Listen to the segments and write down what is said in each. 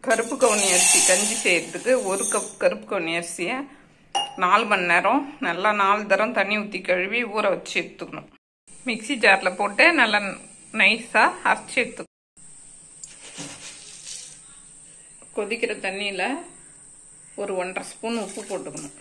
கருப்பு கவுனி அரிசி கஞ்சி செய்யறதுக்கு ஒரு கப் கருப்பு கவுனி அரிசியை நாலு மணி நேரம் நல்லா நாலு தரம் தண்ணி ஊற்றி கழுவி ஊற வச்சு எடுத்துக்கணும் மிக்சி ஜாரில் போட்டு நல்லா நைஸாக அரைச்சி எடுத்துக்கணும் கொதிக்கிற தண்ணியில் ஒரு ஒன்றரை ஸ்பூன் உப்பு போட்டுக்கணும்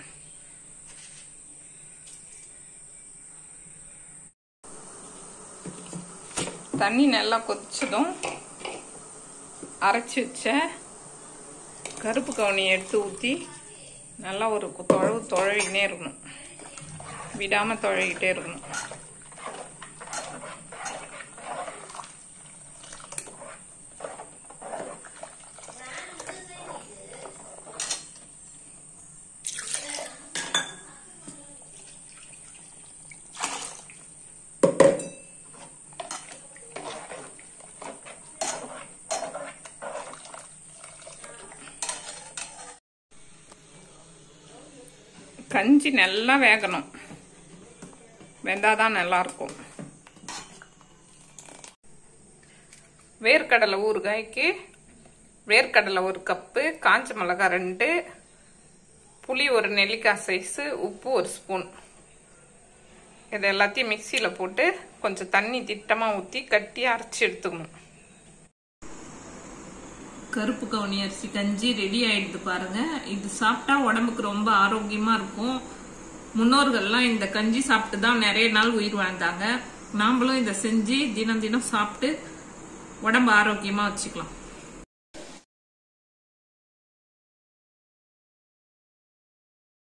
தண்ணி நல்லா கொதிச்சதும் அரைச்சி வச்ச கருப்பு கவுனியை எடுத்து ஊற்றி நல்லா ஒரு தொழவு தொழவிக்கிட்டே இருக்கணும் விடாமல் தொழகிட்டே இருக்கணும் கஞ்சி நல்லா வேகணும் வெந்தாதான் நல்லா இருக்கும் வேர்க்கடலை ஊறுகாய்க்கு வேர்க்கடலை ஒரு கப்பு காஞ்ச மிளகாய் ரெண்டு புளி ஒரு நெல்லிக்காய் சைஸு உப்பு ஒரு ஸ்பூன் இது எல்லாத்தையும் மிக்சியில் போட்டு கொஞ்சம் தண்ணி திட்டமாக ஊற்றி கட்டி அரைச்சி எடுத்துக்கணும் கருப்பு கவுனி அரிசி கஞ்சி ரெடி ஆயிடுது பாருங்க இது சாப்பிட்டா உடம்புக்கு ரொம்ப ஆரோக்கியமா இருக்கும் முன்னோர்கள்லாம் இந்த கஞ்சி சாப்பிட்டு தான் நிறைய நாள் உயிர் வாழ்ந்தாங்க நாமளும் இதை செஞ்சு தினம் தினம் சாப்பிட்டு உடம்பு ஆரோக்கியமா வச்சுக்கலாம்